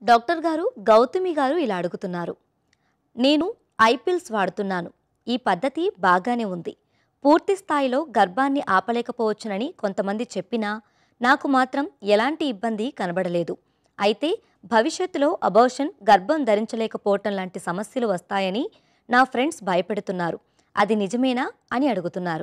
doctor గారు గౌతమి గారు ఇలా అడుగుతున్నారు నేను ఐపిల్స్ వాడుతున్నాను ఈ పద్ధతి బాగానే ఉంది పూర్తి స్థాయిలో గర్భాన్ని ఆపలేకపోవచ్చునని కొంతమంది చెప్పినా నాకు మాత్రం ఎలాంటి ఇబ్బంది కనబడలేదు అయితే భవిష్యత్తులో అబోషన్ గర్భం ధరించలేకపోవటం లాంటి సమస్యలు వస్తాయని నా ఫ్రెండ్స్ భయపెడుతున్నారు అది నిజమేనా అని అడుగుతున్నారు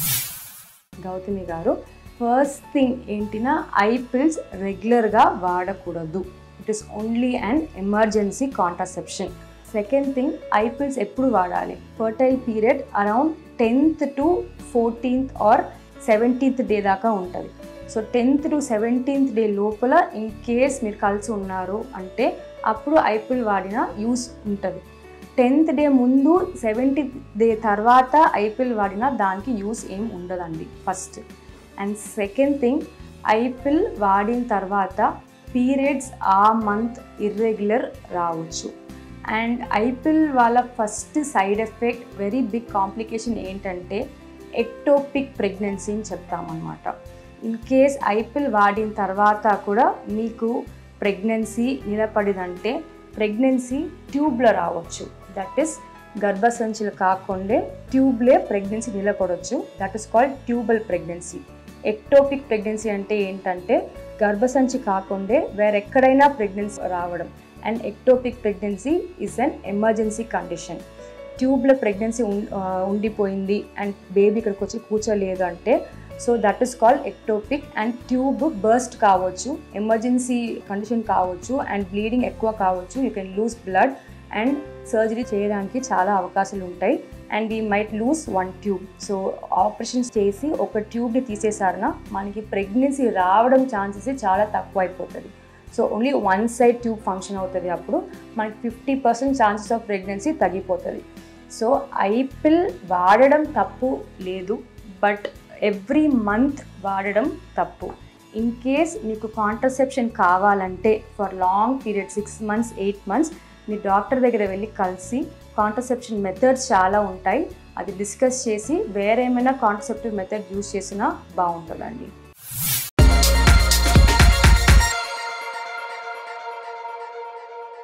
గౌతమి గారు ఫస్ట్ థింగ్ ఏంటినా ఐ పిల్స్ రెగ్యులర్గా వాడకూడదు it is only and emergency contraception second thing I pills ఎప్పుడు వాడాలి fertile period around tenth to fourteenth or seventeenth day దాకా ఉంటుంది so tenth to seventeenth day లోపల ఇన్ కేస్ మీరు కలిసి ఉన్నారు అంటే అప్పుడు ఐపిల్ వాడిన యూస్ ఉంటుంది టెన్త్ డే ముందు సెవెంటీన్త్ డే తర్వాత ఐపిల్ వాడినా దానికి యూస్ ఏం ఉండదండి first and second thing I pill వాడిన తర్వాత పీరియడ్స్ ఆ మంత్ ఇర్రెగ్యులర్ రావచ్చు అండ్ ఐపిల్ వాళ్ళ first side effect very big complication ఏంటంటే ఎక్టోపిక్ ప్రెగ్నెన్సీ అని చెప్తామన్నమాట ఇన్ కేస్ ఐపిల్ వాడిన తర్వాత కూడా మీకు ప్రెగ్నెన్సీ నిలబడిదంటే ప్రెగ్నెన్సీ ట్యూబ్లో రావచ్చు దట్ ఈస్ గర్భసంచులు కాకుండా ట్యూబ్లే ప్రెగ్నెన్సీ నిలబడవచ్చు that is called tubal pregnancy ectopic pregnancy అంటే ఏంటంటే గర్భసంచి కాకుండా వేరెక్కడైనా ప్రెగ్నెన్సీ రావడం and ectopic pregnancy is an emergency condition ట్యూబ్లో ప్రెగ్నెన్సీ ఉండిపోయింది అండ్ బేబీ ఇక్కడికి వచ్చి కూర్చోలేదు అంటే so that is called ectopic and tube burst కావచ్చు ఎమర్జెన్సీ కండిషన్ కావచ్చు అండ్ బ్లీడింగ్ ఎక్కువ కావచ్చు you can lose blood and surgery చేయడానికి చాలా అవకాశాలు ఉంటాయి and we might lose one tube so operations చేసి ఒక ట్యూబ్ని తీసేసారన మనకి ప్రెగ్నెన్సీ రావడం ఛాన్సెస్ చాలా తక్కువ అయిపోతుంది so only one side tube function అవుతుంది అప్పుడు మనకి fifty percent chances of pregnancy తగ్గిపోతుంది సో ఐపిల్ వాడడం తప్పు లేదు బట్ ఎవ్రీ మంత్ వాడడం తప్పు ఇన్ కేస్ మీకు కాంట్రసెప్షన్ కావాలంటే for long period six months eight months మీ డాక్టర్ దగ్గర వెళ్ళి కలిసి కాంట్రసెప్షన్ మెథడ్స్ చాలా ఉంటాయి అది డిస్కస్ చేసి వేరేమైనా కాంట్రసెప్టివ్ మెథడ్ యూస్ చేసినా బాగుంటుందండి